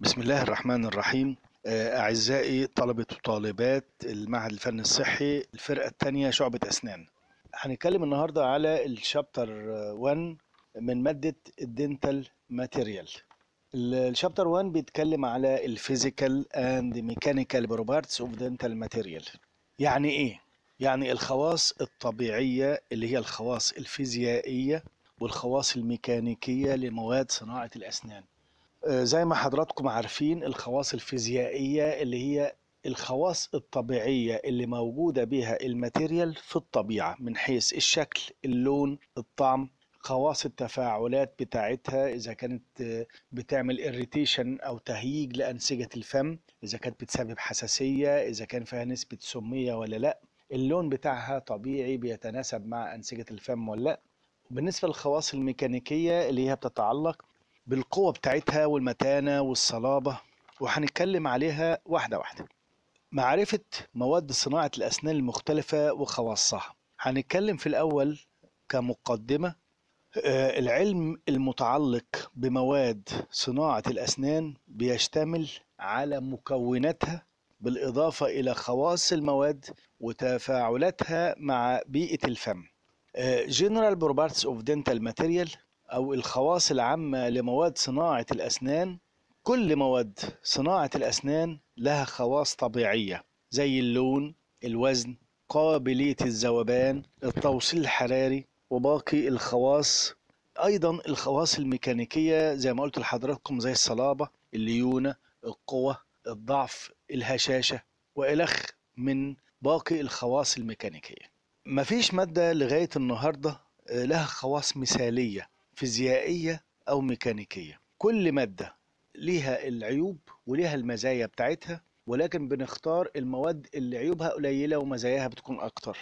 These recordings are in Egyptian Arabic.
بسم الله الرحمن الرحيم آه، أعزائي طلبة وطالبات المعهد الفني الصحي الفرقة الثانية شعبة أسنان هنتكلم النهاردة على الشابتر 1 من مادة الدنتال ماتيريال الشابتر 1 بيتكلم على الفيزيكال اند ميكانيكال بروبارتس اوف دنتال ماتيريال يعني ايه يعني الخواص الطبيعية اللي هي الخواص الفيزيائية والخواص الميكانيكية لمواد صناعة الأسنان آه، زي ما حضراتكم عارفين الخواص الفيزيائية اللي هي الخواص الطبيعية اللي موجودة بها الماتيريال في الطبيعة من حيث الشكل اللون الطعم خواص التفاعلات بتاعتها إذا كانت آه، بتعمل إريتيشن أو تهييج لأنسجة الفم إذا كانت بتسبب حساسية إذا كان فيها نسبة سمية ولا لأ اللون بتاعها طبيعي بيتناسب مع أنسجة الفم ولا لأ بالنسبة للخواص الميكانيكية اللي هي بتتعلق بالقوة بتاعتها والمتانة والصلابة وهنتكلم عليها واحدة واحدة معرفة مواد صناعة الأسنان المختلفة وخواصها هنتكلم في الأول كمقدمة آه، العلم المتعلق بمواد صناعة الأسنان بيشتمل على مكوناتها بالإضافة إلى خواص المواد وتفاعلاتها مع بيئة الفم آه، General Properties of Dental Material أو الخواص العامة لمواد صناعة الأسنان كل مواد صناعة الأسنان لها خواص طبيعية زي اللون الوزن قابلية الذوبان التوصيل الحراري وباقي الخواص أيضا الخواص الميكانيكية زي ما قلت لحضراتكم زي الصلابة الليونة القوة الضعف الهشاشة وإلخ من باقي الخواص الميكانيكية مفيش مادة لغاية النهاردة آه، لها خواص مثالية فيزيائية أو ميكانيكية كل مادة ليها العيوب وليها المزايا بتاعتها ولكن بنختار المواد اللي عيوبها قليلة ومزاياها بتكون أكتر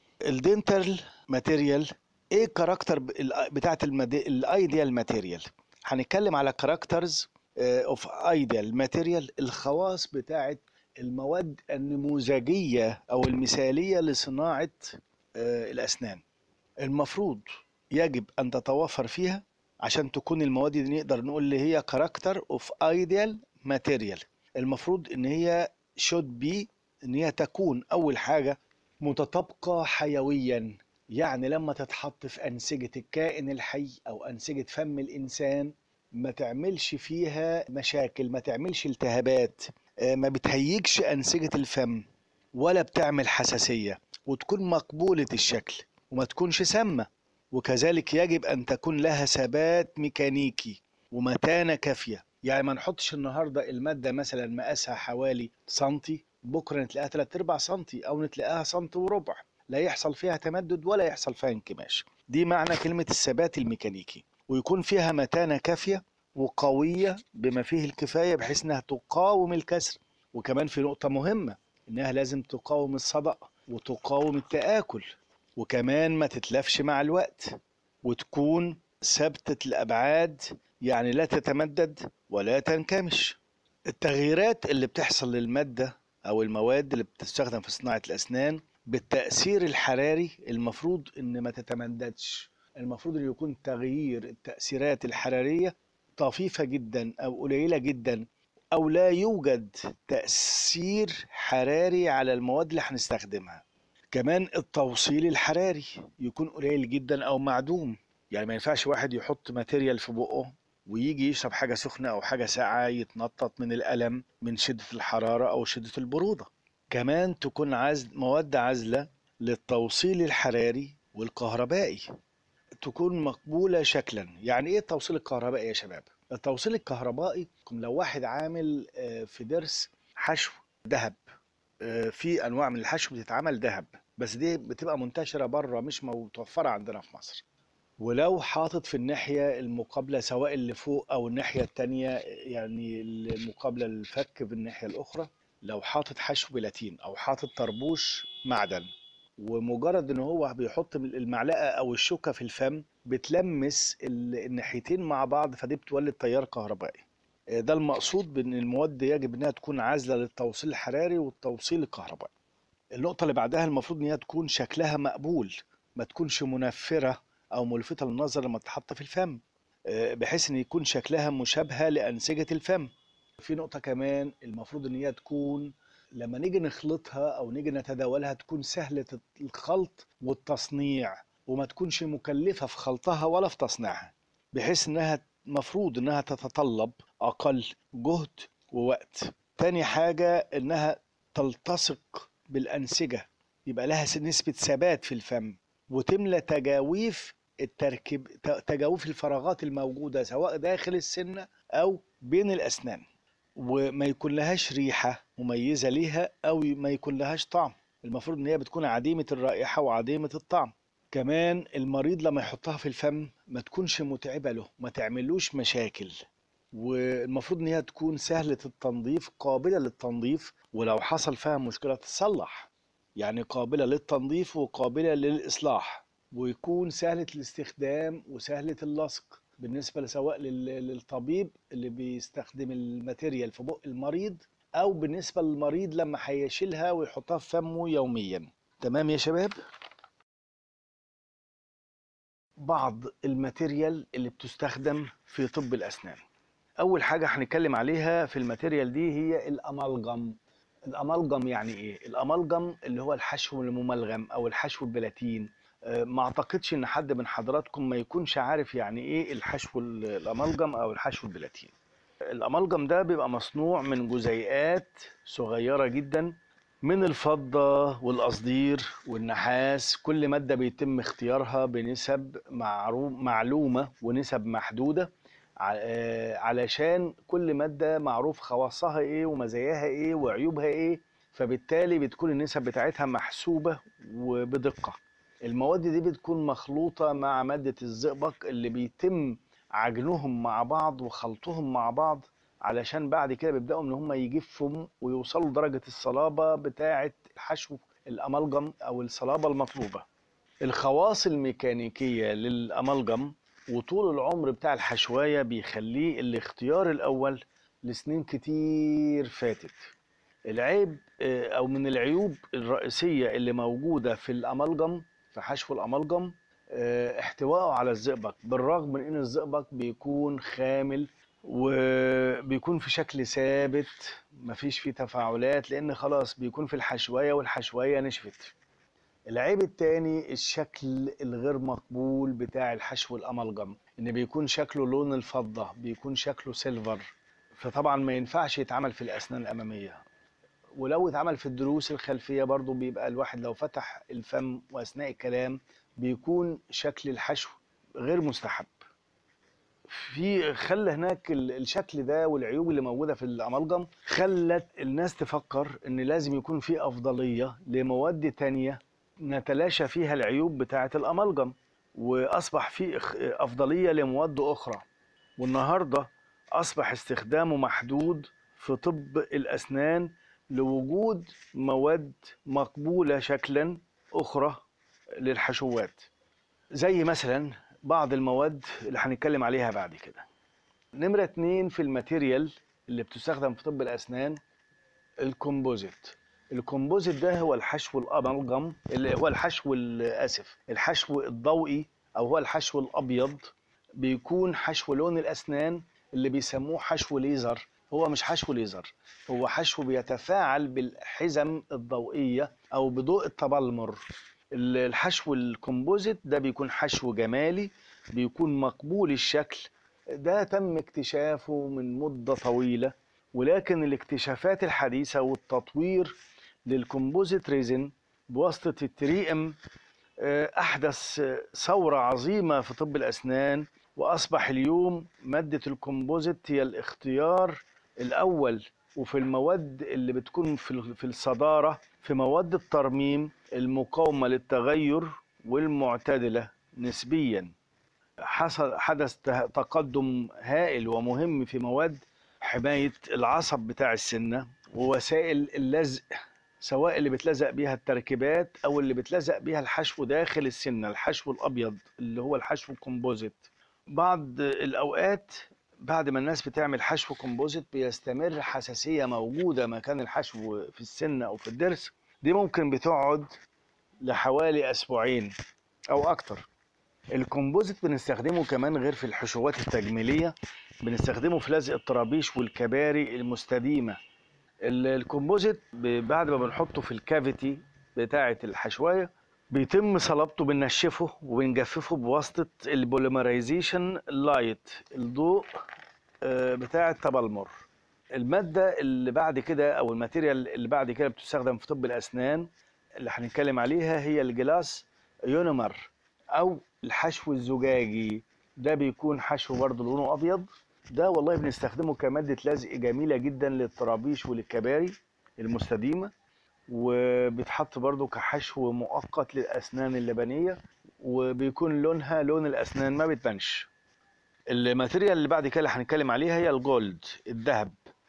الدنتال ماتيريال ايه كاركتر بتاعت الايديال ماتيريال هنتكلم على كاركترز اوف ايديال ماتيريال الخواص بتاعت المواد النموذجية أو المثالية لصناعة آه، الأسنان المفروض يجب أن تتوافر فيها عشان تكون المواد دي نقدر نقول اللي هي كاركتر اوف ايديال ماتيريال المفروض ان هي should be ان هي تكون اول حاجة متطابقة حيويا يعني لما تتحط في أنسجة الكائن الحي أو أنسجة فم الإنسان ما تعملش فيها مشاكل ما تعملش التهابات آه، ما بتهيجش أنسجة الفم ولا بتعمل حساسية وتكون مقبولة الشكل وما تكونش سامة وكذلك يجب أن تكون لها ثبات ميكانيكي ومتانة كافية يعني ما نحطش النهاردة المادة مثلا مقاسها حوالي سنتي بكرة نتلاقيها 3 أرباع سنتي أو نتلاقيها سنتي وربع لا يحصل فيها تمدد ولا يحصل فيها انكماش دي معنى كلمة الثبات الميكانيكي ويكون فيها متانة كافية وقوية بما فيه الكفاية بحيث انها تقاوم الكسر وكمان في نقطة مهمة انها لازم تقاوم الصدأ وتقاوم التآكل وكمان ما تتلفش مع الوقت وتكون ثابتة الأبعاد يعني لا تتمدد ولا تنكمش التغييرات اللي بتحصل للمادة أو المواد اللي بتستخدم في صناعة الأسنان بالتأثير الحراري المفروض إن ما تتمددش المفروض إن يكون تغيير التأثيرات الحرارية طفيفة جدا أو قليلة جدا أو لا يوجد تأثير حراري على المواد اللي هنستخدمها كمان التوصيل الحراري يكون قليل جدا أو معدوم يعني ما ينفعش واحد يحط ماتيريال في بقه ويجي يشرب حاجة سخنة أو حاجة ساقعة يتنطط من الألم من شدة الحرارة أو شدة البرودة كمان تكون عزل مواد عازلة للتوصيل الحراري والكهربائي تكون مقبولة شكلا يعني ايه التوصيل الكهربائي يا شباب التوصيل الكهربائي لو واحد عامل آه، في درس حشو ذهب آه، في انواع من الحشو بتتعمل ذهب بس دي بتبقى منتشرة بره مش متوفرة عندنا في مصر ولو حاطط في الناحية المقابلة سواء اللي فوق أو الناحية التانية يعني المقابلة للفك بالناحية الأخرى لو حاطط حشو بلاتين أو حاطط طربوش معدن ومجرد ان هو بيحط المعلقه او الشوكه في الفم بتلمس ال- الناحيتين مع بعض فدي بتولد تيار كهربائي آه، ده المقصود بان المواد يجب انها تكون عازله للتوصيل الحراري والتوصيل الكهربائي النقطه اللي بعدها المفروض ان هي تكون شكلها مقبول ما تكونش منفره او ملفته للنظر لما تتحط في الفم آه، بحيث ان يكون شكلها مشابهه لانسجه الفم في نقطة كمان المفروض ان هي تكون لما نيجي نخلطها او نيجي نتداولها تكون سهلة الخلط والتصنيع وما تكونش مكلفة في خلطها ولا في تصنيعها بحيث انها مفروض انها تتطلب اقل جهد ووقت تاني حاجة انها تلتصق بالانسجة يبقى لها نسبة ثبات في الفم وتملى تجاويف التركيب تجاويف الفراغات الموجودة سواء داخل السنة أو بين الأسنان وما يكون لهاش ريحة مميزة ليها أو ما يكون لهاش طعم المفروض إن هي بتكون عديمة الرائحة وعديمة الطعم كمان المريض لما يحطها في الفم ما تكونش متعبة له ما تعملوش مشاكل والمفروض ان هي تكون سهلة التنظيف قابلة للتنظيف ولو حصل فيها مشكلة تتصلح يعني قابلة للتنظيف وقابلة للإصلاح ويكون سهلة الاستخدام وسهلة اللصق بالنسبة سواء للطبيب اللي بيستخدم الماتيريال في بق المريض أو بالنسبة للمريض لما هيشيلها ويحطها في فمه يوميا تمام يا شباب؟ بعض الماتيريال اللي بتستخدم في طب الأسنان أول حاجة هنتكلم عليها في الماتيريال دي هي الأمالجم الأمالجم يعني إيه؟ الأمالجم اللي هو الحشو المملغم أو الحشو البلاتين ما اعتقدش ان حد من حضراتكم ما يكونش عارف يعني ايه الحشو الامالجم او الحشو البلاتين الامالجم ده بيبقى مصنوع من جزيئات صغيرة جدا من الفضة والقصدير والنحاس كل مادة بيتم اختيارها بنسب معلومة ونسب محدودة علشان كل مادة معروف خواصها ايه ومزاياها ايه وعيوبها ايه فبالتالي بتكون النسب بتاعتها محسوبة وبدقة المواد دي بتكون مخلوطة مع مادة الزئبق اللي بيتم عجنهم مع بعض وخلطهم مع بعض علشان بعد كده بيبدأوا ان هم يجفوا ويوصلوا لدرجة الصلابة بتاعة الحشو الأملجم أو الصلابة المطلوبة الخواص الميكانيكية للأملجم وطول العمر بتاع الحشواية بيخليه الاختيار الأول لسنين كتير فاتت العيب أو من العيوب الرئيسية اللي موجودة في الأملجم في حشو الأملجم احتوائه على الزئبق بالرغم من ان الزئبق بيكون خامل وبيكون في شكل ثابت مفيش فيه تفاعلات لان خلاص بيكون في الحشوية والحشوية نشفت العيب التاني الشكل الغير مقبول بتاع الحشو الأملجم ان بيكون شكله لون الفضة بيكون شكله سيلفر فطبعا ما ينفعش يتعمل في الأسنان الأمامية ولو اتعمل في الدروس الخلفية برضو بيبقى الواحد لو فتح الفم وأثناء الكلام بيكون شكل الحشو غير مستحب في خلى هناك الشكل ده والعيوب اللي موجودة في الأملجم خلت الناس تفكر ان لازم يكون في أفضلية لمواد تانية نتلاشى فيها العيوب بتاعة الأملجم وأصبح في أفضلية لمواد أخرى والنهاردة أصبح استخدامه محدود في طب الأسنان لوجود مواد مقبولة شكلا أخرى للحشوات زي مثلا بعض المواد اللي هنتكلم عليها بعد كده نمرة اتنين في الماتيريال اللي بتستخدم في طب الأسنان الكومبوزيت الكومبوزيت ده هو الحشو الأملجم اللي هو الحشو آسف الحشو الضوئي أو هو الحشو الأبيض بيكون حشو لون الأسنان اللي بيسموه حشو ليزر هو مش حشو ليزر هو حشو بيتفاعل بالحزم الضوئية أو بضوء التبلمر الحشو الكومبوزيت ده بيكون حشو جمالي بيكون مقبول الشكل ده تم اكتشافه من مدة طويلة ولكن الاكتشافات الحديثة والتطوير للكومبوزيت ريزن بواسطة التري ام أحدث ثورة عظيمة في طب الأسنان وأصبح اليوم مادة الكومبوزيت هي الاختيار الأول وفي المواد اللي بتكون في الصدارة في مواد الترميم المقاومة للتغير والمعتدلة نسبيا حصل حدث تقدم هائل ومهم في مواد حماية العصب بتاع السنة ووسائل اللزق سواء اللي بتلزق بيها التركيبات أو اللي بتلزق بيها الحشو داخل السنة الحشو الأبيض اللي هو الحشو الكومبوزيت بعض الأوقات بعد ما الناس بتعمل حشو كومبوزيت بيستمر حساسية موجودة مكان الحشو في السن أو في الضرس دي ممكن بتقعد لحوالي أسبوعين أو أكتر الكومبوزيت بنستخدمه كمان غير في الحشوات التجميلية بنستخدمه في لزق الطرابيش والكباري المستديمة ال- الكومبوزيت ب- بعد ما بنحطه في الكافيتي بتاعة الحشواية بيتم صلابته بننشفه وبنجففه بواسطة البوليمرايزيشن لايت الضوء آه، بتاع التبلمر المادة اللي بعد كده أو الماتيريال اللي بعد كده بتستخدم في طب الأسنان اللي هنتكلم عليها هي الجلاس يونيمر أو الحشو الزجاجي ده بيكون حشو برضه لونه أبيض ده والله بنستخدمه كمادة لزق جميلة جدا للطرابيش وللكباري المستديمة وبيتحط برضه كحشو مؤقت للأسنان اللبنية وبيكون لونها لون الأسنان ما بتبانش الماتيريال اللي بعد كده اللي هنتكلم عليها هي الجولد الذهب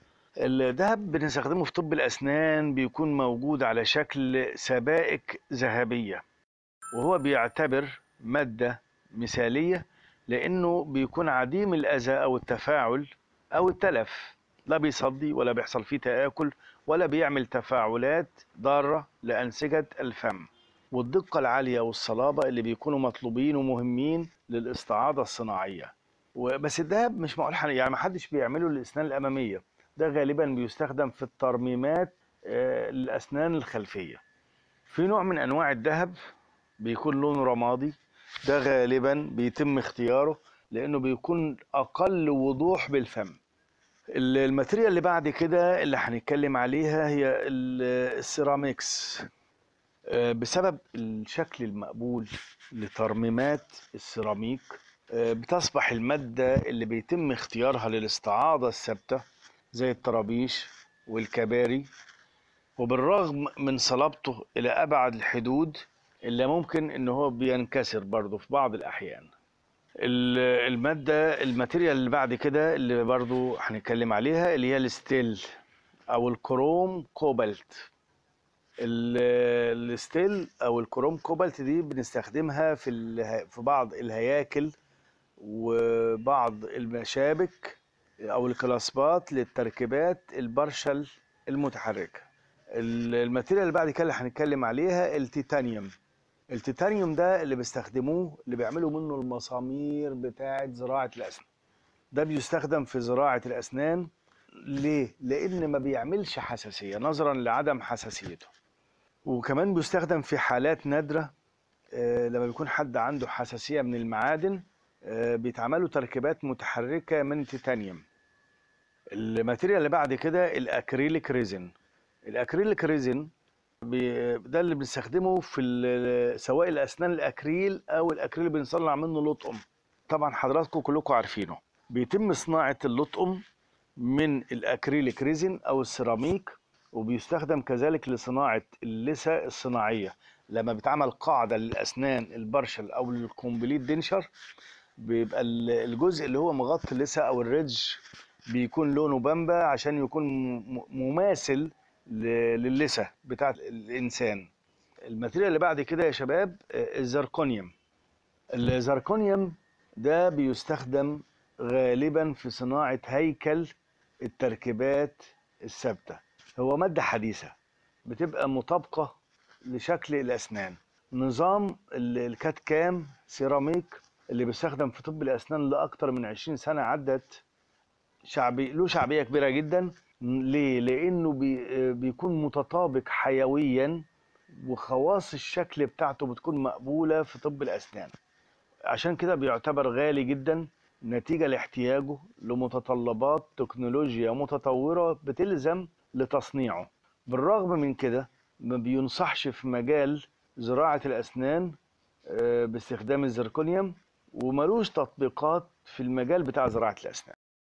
الذهب بنستخدمه في طب الأسنان بيكون موجود على شكل سبائك ذهبية وهو بيعتبر مادة مثالية لأنه بيكون عديم الأذى أو التفاعل أو التلف لا بيصدي ولا بيحصل فيه تآكل ولا بيعمل تفاعلات ضارة لأنسجة الفم والدقة العالية والصلابة اللي بيكونوا مطلوبين ومهمين للاستعاضة الصناعية وبس الدهب مش معقول حن- يعني ما حدش بيعمله للأسنان الأمامية ده غالبا بيستخدم في الترميمات آه، للأسنان الخلفية في نوع من أنواع الذهب بيكون لونه رمادي ده غالبا بيتم اختياره لأنه بيكون أقل وضوح بالفم ال- الماتيريال اللي بعد كده اللي هنتكلم عليها هي ال- السيراميكس آه، بسبب الشكل المقبول لترميمات السيراميك آه، بتصبح المادة اللي بيتم اختيارها للاستعاضة الثابتة زي الطرابيش والكباري وبالرغم من صلابته إلى أبعد الحدود إلا ممكن إن هو بينكسر برضه في بعض الأحيان ال- المادة الماتيريال اللي بعد كده اللي برضه هنتكلم عليها اللي هي الستيل أو الكروم كوبالت ال- الستيل او الكروم كوبالت دي بنستخدمها في اله- في بعض الهياكل وبعض المشابك او الكلاسبات للتركيبات البرشل المتحركه ال- الماتيريال اللي بعد كده اللي هنتكلم عليها التيتانيوم التيتانيوم ده اللي بيستخدموه اللي بيعملوا منه المسامير بتاعه زراعه الاسنان ده بيستخدم في زراعه الاسنان ليه لان ما بيعملش حساسيه نظرا لعدم حساسيته وكمان بيستخدم في حالات نادرة آه، لما بيكون حد عنده حساسية من المعادن آه، بيتعملوا تركيبات متحركة من تيتانيوم الماتيريال اللي بعد كده الأكريليك ريزن الأكريليك ريزن بي- ده اللي بنستخدمه في ال- سواء الأسنان الأكريل أو الأكريل اللي بنصنع منه لطقم طبعا حضراتكم كلكم عارفينه بيتم صناعة اللطقم من الأكريليك ريزن أو السيراميك وبيستخدم كذلك لصناعة اللثة الصناعية لما بتعمل قاعدة للأسنان البرشل أو للكومبليت دينشر بيبقى ال- الجزء اللي هو مغطي اللثة أو الريدج بيكون لونه بامبا عشان يكون م- مماثل ل- للثة بتاعة الإنسان الماتيريال اللي بعد كده يا شباب آه، الزركونيوم الزركونيوم ده بيستخدم غالبا في صناعة هيكل التركيبات الثابتة هو مادة حديثة بتبقى مطابقة لشكل الأسنان نظام ال- الكات كام سيراميك اللي بيستخدم في طب الأسنان لأكتر من 20 سنة عدت شعبي له شعبية كبيرة جدا ليه؟ لأنه بي بيكون متطابق حيويا وخواص الشكل بتاعته بتكون مقبولة في طب الأسنان عشان كده بيعتبر غالي جدا نتيجة لاحتياجه لمتطلبات تكنولوجيا متطورة بتلزم لتصنيعه بالرغم من كده ما بينصحش في مجال زراعة الأسنان آه، باستخدام الزركونيوم وملوش تطبيقات في المجال بتاع زراعة الأسنان